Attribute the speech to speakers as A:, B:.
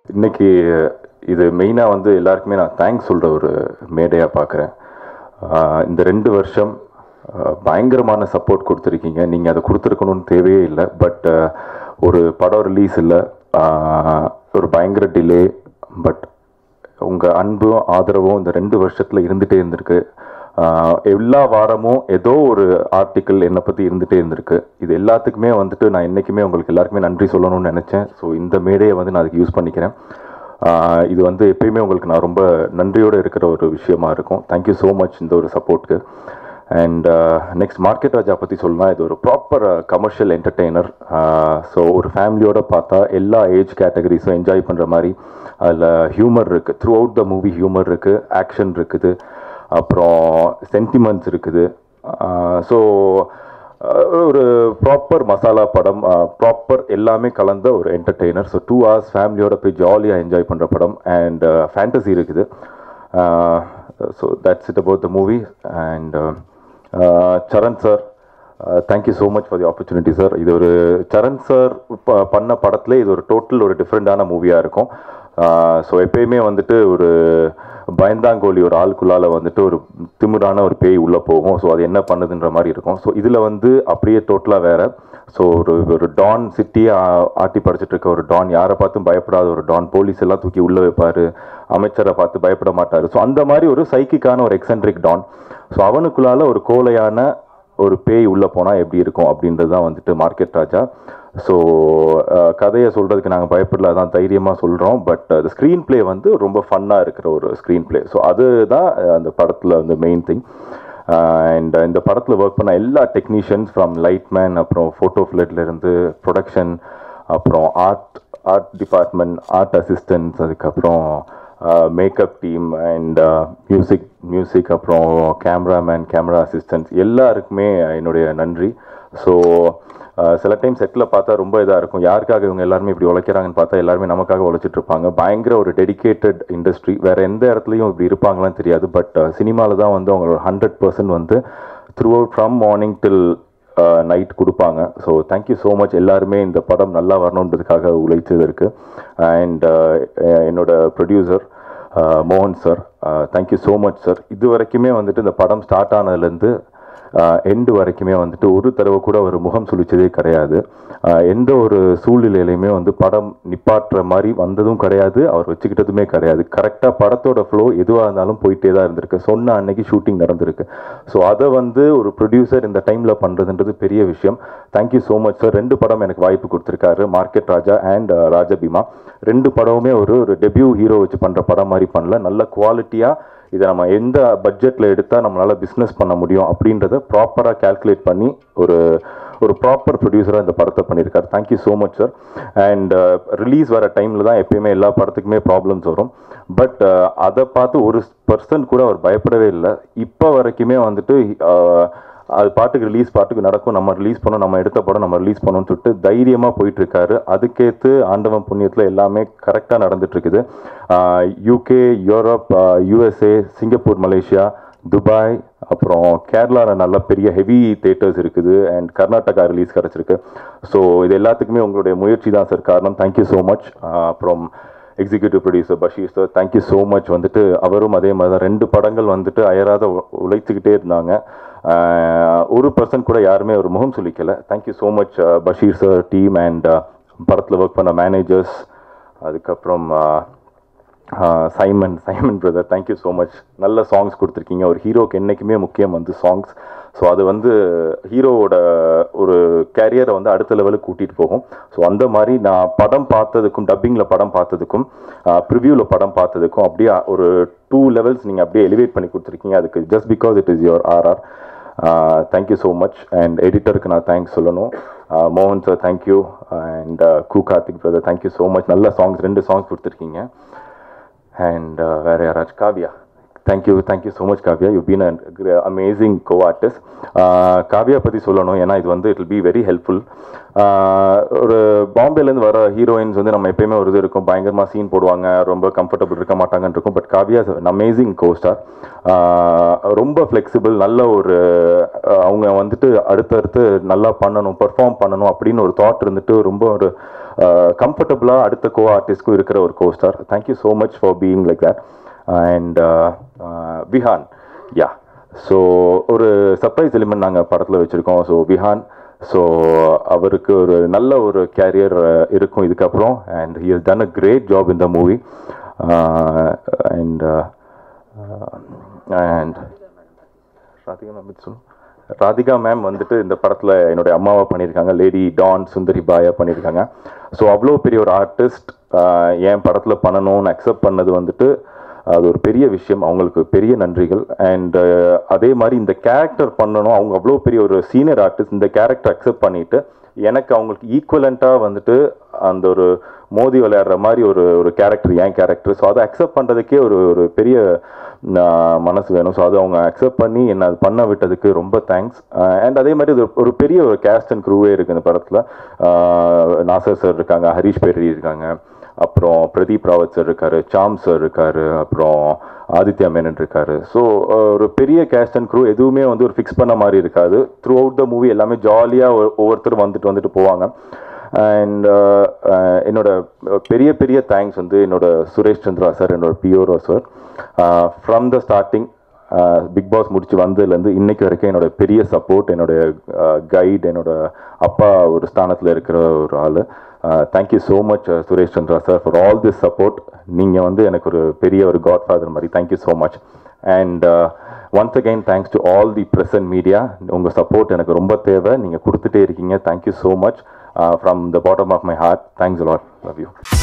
A: இன்னைக்கு இது மெயினாக வந்து எல்லாருக்குமே நான் தேங்க்ஸ் சொல்கிற ஒரு மேடையாக பார்க்குறேன் இந்த ரெண்டு வருஷம் ஆஹ், பயங்கரமான சப்போர்ட் கொடுத்துருக்கீங்க நீங்கள் அதை கொடுத்துருக்கணும்னு தேவையே இல்லை பட் ஒரு படம் ரிலீஸ் இல்லை ஒரு பயங்கர டிலே பட் உங்கள் அன்பும் ஆதரவும் இந்த ரெண்டு வருஷத்தில் இருந்துகிட்டே இருந்திருக்கு ஆஹ் எல்லா வாரமும் ஏதோ ஒரு ஆர்டிக்கிள் என்னை பற்றி இருந்துகிட்டே இருந்திருக்கு இது எல்லாத்துக்குமே வந்துட்டு நான் என்றைக்குமே உங்களுக்கு எல்லாருக்குமே நன்றி சொல்லணும்னு நினச்சேன் ஸோ இந்த மேடையை வந்து நான் அதுக்கு யூஸ் பண்ணிக்கிறேன் ஆஹ் இது வந்து எப்பயுமே உங்களுக்கு நான் ரொம்ப நன்றியோடு இருக்கிற ஒரு விஷயமா இருக்கும் தேங்க்யூ ஸோ மச் இந்த ஒரு சப்போர்ட்க்கு அண்ட் நெக்ஸ்ட் மார்க்கெட் ராஜா பற்றி சொல்லலாம் இது ஒரு ப்ராப்பர் கமர்ஷியல் என்டர்டெய்னர் ஸோ ஒரு ஃபேமிலியோட பார்த்தா எல்லா ஏஜ் கேட்டகரிஸும் என்ஜாய் பண்ணுற மாதிரி அதில் ஹியூமர் இருக்குது throughout the movie humour இருக்குது ஆக்ஷன் இருக்குது அப்புறம் சென்டிமெண்ட்ஸ் இருக்குது ஸோ ஒரு ப்ராப்பர் மசாலா படம் ப்ராப்பர் எல்லாமே கலந்த ஒரு என்டர்டெய்னர் ஸோ டூ ஹவர்ஸ் ஃபேமிலியோட போய் ஜாலியாக என்ஜாய் பண்ணுற படம் அண்ட் ஃபேண்டசி இருக்குது so that's it about the movie and Saran sir thank you so much for the opportunity sir இது ஒரு சரண் சார் பண்ண படத்துல இது ஒரு டோட்டல் ஒரு டிஃப்ரெண்டான மூவியாக இருக்கும் ஸோ எப்பயுமே வந்துட்டு ஒரு பயந்தாங்கோலி ஒரு ஆளுக்குள்ளால வந்துட்டு ஒரு திமிரான ஒரு பேய் உள்ளே போகும் ஸோ அது என்ன பண்ணுதுன்ற மாதிரி இருக்கும் ஸோ இதில் வந்து அப்படியே டோட்டலாக வேற ஸோ ஒரு ஒரு டான் சிட்டியை ஆட்டி படைச்சிட்டு இருக்க ஒரு டான் யாரை பார்த்தும் பயப்படாத ஒரு டான் போலீஸ் எல்லாம் தூக்கி உள்ளே வைப்பார் அமைச்சரை பார்த்து பயப்பட மாட்டார் ஸோ அந்த மாதிரி ஒரு சைக்கிக்கான ஒரு எக்ஸென்ட்ரிக் டான் ஸோ அவனுக்குள்ளால ஒரு கோலையான ஒரு பேய் உள்ளே போனால் எப்படி இருக்கும் அப்படின்றது தான் வந்துட்டு மார்க்கெட் ராஜா ஸோ கதையை சொல்கிறதுக்கு நாங்கள் பயப்படல அதான் தைரியமாக சொல்கிறோம் பட் அந்த ஸ்க்ரீன் ப்ளே வந்து ரொம்ப ஃபன்னாக இருக்கிற ஒரு ஸ்க்ரீன் ப்ளே ஸோ அதுதான் அந்த படத்தில் வந்து மெயின் திங் அண்ட் இந்த படத்தில் ஒர்க் பண்ண எல்லா டெக்னீஷியன்ஸ் ஃப்ரம் லைட்மேன் அப்புறம் ஃபோட்டோ இருந்து ப்ரொடக்ஷன் அப்புறம் art art department art assistants அதுக்கப்புறம் makeup team and music music அப்புறம் கேமராமேன் கேமரா அசிஸ்டன்ஸ் எல்லாருக்குமே என்னுடைய நன்றி ஸோ சில டைம் செட்டில் பார்த்தா ரொம்ப இதாக இருக்கும் யாருக்காக இவங்க எல்லாருமே இப்படி உழைக்கிறாங்கன்னு பார்த்தா எல்லாருமே நமக்காக உழைச்சிட்டு இருப்பாங்க பயங்கர ஒரு டெடிகேட்டட் இண்டஸ்ட்ரி வேற எந்த இடத்துலையும் இப்படி இருப்பாங்களான்னு தெரியாது பட் சினிமாவில் தான் வந்து அவங்களோட ஹண்ட்ரட் பர்சன்ட் வந்து throughout from morning till night கொடுப்பாங்க ஸோ தேங்க்யூ ஸோ மச் எல்லாருமே இந்த படம் நல்லா வரணுன்றதுக்காக உழைச்சதற்கு அண்ட் என்னோட ப்ரொடியூசர் மோகன் sir thank you so much sir இது வரைக்குமே வந்துட்டு இந்த படம் ஸ்டார்ட் ஆனதுலேருந்து எண்டு வரைக்குமே வந்துட்டு ஒரு தடவை கூட அவர் முகம் சுழிச்சதே கிடையாது எந்த ஒரு சூழ்நிலையிலையுமே வந்து படம் நிப்பாட்டுற மாதிரி வந்ததும் கிடையாது அவர் வச்சுக்கிட்டதுமே கிடையாது கரெக்டாக படத்தோட ஃப்ளோ எதுவாக இருந்தாலும் போயிட்டே தான் இருந்திருக்கு சொன்ன அன்னைக்கு ஷூட்டிங் நடந்திருக்கு ஸோ அதை வந்து ஒரு ப்ரொடியூசர் இந்த டைமில் பண்ணுறதுன்றது பெரிய விஷயம் தேங்க்யூ ஸோ மச் சார் ரெண்டு படம் எனக்கு வாய்ப்பு கொடுத்துருக்காரு மார்க்கெட் ராஜா அண்ட் ராஜபீமா ரெண்டு படமுமே ஒரு ஒரு டெபியூ ஹீரோ வச்சு பண்ணுற படம் மாதிரி பண்ணல நல்ல குவாலிட்டியாக இதை நம்ம எந்த பட்ஜெட்டில் எடுத்தால் நம்மளால் பிஸ்னஸ் பண்ண முடியும் அப்படின்றத ப்ராப்பராக கால்குலேட் பண்ணி ஒரு ஒரு ப்ராப்பர் ப்ரொடியூசராக இந்த படத்தை பண்ணியிருக்காரு thank you so much sir and release வர டைமில் தான் எப்பயுமே எல்லா படத்துக்குமே ப்ராப்ளம்ஸ் வரும் பட் அதை பார்த்து ஒரு பர்சன்ட் கூட அவர் பயப்படவே இல்லை இப்போ வரைக்குமே வந்துட்டு அது பாட்டுக்கு ரிலீஸ் பாட்டுக்கு நடக்கும் நம்ம ரிலீஸ் பண்ணோம் நம்ம எடுத்த படம் நம்ம ரிலீஸ் பண்ணோம்னு சொல்லிட்டு தைரியமாக போயிட்டு இருக்காரு அதுக்கேற்று ஆண்டவன் புண்ணியத்தில் எல்லாமே கரெக்டாக நடந்துட்டு இருக்குது UK Europe USA Singapore Malaysia Dubai அப்புறம் கேரளாவில் நல்ல பெரிய ஹெவி தேட்டர்ஸ் இருக்குது அண்ட் கர்நாடகா ரிலீஸ் கிடச்சிருக்கு ஸோ இது எல்லாத்துக்குமே உங்களுடைய முயற்சி தான் சார் காரணம் தேங்க்யூ ஸோ மச் அப்புறம் executive producer Basheer sir thank you so much வந்துட்டு அவரும் அதே மாதிரி தான் ரெண்டு படங்கள் வந்துட்டு அயராத உழைச்சிக்கிட்டே இருந்தாங்க ஒரு பர்சன் கூட யாருமே ஒரு முகம் சொல்லிக்கல thank you so much Basheer sir team and படத்தில் ஒர்க் பண்ண மேனேஜர்ஸ் அதுக்கப்புறம் Simon Simon brother thank you so much நல்ல சாங்ஸ் கொடுத்துருக்கீங்க ஒரு ஹீரோக்கு என்றைக்குமே முக்கியம் வந்து சாங்ஸ் ஸோ அது வந்து ஹீரோவோட ஒரு கேரியரை வந்து அடுத்த லெவலுக்கு கூட்டிகிட்டு போகும் ஸோ அந்த மாதிரி நான் படம் பார்த்ததுக்கும் டப்பிங்கில் படம் பார்த்ததுக்கும் ப்ரிவியூவில் படம் பார்த்ததுக்கும் அப்படியே ஒரு டூ லெவல்ஸ் நீங்கள் அப்படியே எலிவேட் பண்ணி கொடுத்துருக்கீங்க அதுக்கு just because it is your RR thank you so much and எடிட்டருக்கு நான் தேங்க்ஸ் சொல்லணும் மோகன் சார் தேங்க்யூ அண்ட் கூ Karthik brother thank you so much நல்ல சாங்ஸ் ரெண்டு சாங்ஸ் கொடுத்துருக்கீங்க அண்ட் வேறு யாராச்சும் Kavya thank you thank you so much Kavya you been amazing co artist Kavya பற்றி சொல்லணும் ஏன்னா இது வந்து it will be very helpful ஒரு பாம்பேலேருந்து வர ஹீரோயின்ஸ் வந்து நம்ம எப்பயுமே ஒரு இது இருக்கும் பயங்கரமாக சீன் போடுவாங்க ரொம்ப கம்ஃபர்டபுள் இருக்க மாட்டாங்கன்னு இருக்கும் பட் காவ்யா அமேசிங் கோஸ்டார் ரொம்ப ஃப்ளெக்சிபிள் நல்ல ஒரு அவங்க வந்துட்டு அடுத்தடுத்து நல்லா பண்ணணும் பெர்ஃபார்ம் பண்ணணும் அப்படின்னு ஒரு தாட் இருந்துட்டு ரொம்ப ஒரு கம்ஃபர்டபுளாக அடுத்த கோ ஆர்டிஸ்ட்க்கும் இருக்கிற ஒரு co star thank you so much for being like that and Vihaan ya so ஒரு சர்ப்ரைஸ் எலிமெண்ட் நாங்கள் படத்தில் வச்சுருக்கோம் ஸோ விஹான் ஸோ அவருக்கு ஒரு நல்ல ஒரு கேரியர் இருக்கும் இதுக்கப்புறம் and he has done a great job in the movie and and Radhika ma'am சொல்லு ராதிகா மேம் வந்துட்டு இந்த படத்தில் என்னுடைய அம்மாவை பண்ணியிருக்காங்க லேடி டான் சுந்தரி பாயா பண்ணியிருக்காங்க ஸோ அவ்வளோ பெரிய ஒரு ஆர்டிஸ்ட் என் படத்தில் பண்ணணும்னு அக்செப்ட் பண்ணது வந்துட்டு அது ஒரு பெரிய விஷயம் அவங்களுக்கு பெரிய நன்றிகள் அண்ட் அதே மாதிரி இந்த கேரக்டர் பண்ணணும் அவங்க அவ்வளோ பெரிய ஒரு சீனியர் ஆர்டிஸ்ட் இந்த கேரக்டர் அக்செப்ட் பண்ணிட்டு எனக்கு அவங்களுக்கு ஈக்குவலண்ட்டாக வந்துட்டு அந்த ஒரு மோதி விளையாடுற மாதிரி ஒரு ஒரு கேரக்டர் ஏன் கேரக்டர் ஸோ அதை அக்செப்ட் பண்ணுறதுக்கே ஒரு ஒரு பெரிய ஆஹ், மனசு வேணும் ஸோ அதை அவங்க அக்செப்ட் பண்ணி என்னை அது பண்ண விட்டதுக்கு ரொம்ப தேங்க்ஸ் அண்ட் அதே மாதிரி இது ஒரு பெரிய ஒரு கேஸ்ட் அண்ட் க்ரூவே இருக்குது இந்த படத்தில் நாசர் சார் இருக்காங்க ஹரிஷ் பெரி இருக்காங்க அப்புறம் பிரதீப் ராவத் சார் இருக்காரு சாம் சார் இருக்காரு அப்புறம் ஆதித்யா மேனன் இருக்காரு ஸோ ஒரு பெரிய கேஸ்ட் அண்ட் க்ரூ எதுவுமே வந்து ஒரு ஃபிக்ஸ் பண்ண மாதிரி இருக்காது த்ரூ அவுட் த மூவி எல்லாமே ஜாலியாக ஒவ்வொருத்தரும் வந்துட்டு வந்துட்டு போவாங்க அண்ட் என்னோட பெரிய பெரிய தேங்க்ஸ் வந்து என்னோட சுரேஷ் சந்திரா சார் என்னோட பியோரோ sir from the starting Bigg Boss முடிச்சு வந்ததுலேருந்து இன்னைக்கு வரைக்கும் என்னோட பெரிய சப்போர்ட் என்னோட கைட் என்னோட அப்பா ஒரு ஸ்தானத்தில் இருக்கிற ஒரு ஆள் thank you so much Suresh Chandra sir for all this support நீங்கள் வந்து எனக்கு ஒரு பெரிய ஒரு காட் ஃபாதர் மாதிரி thank you so much and once again thanks to all the present media உங்கள் சப்போர்ட் எனக்கு ரொம்ப தேவை நீங்கள் கொடுத்துட்டே இருக்கீங்க thank you so much from the bottom of my heart thanks lot love you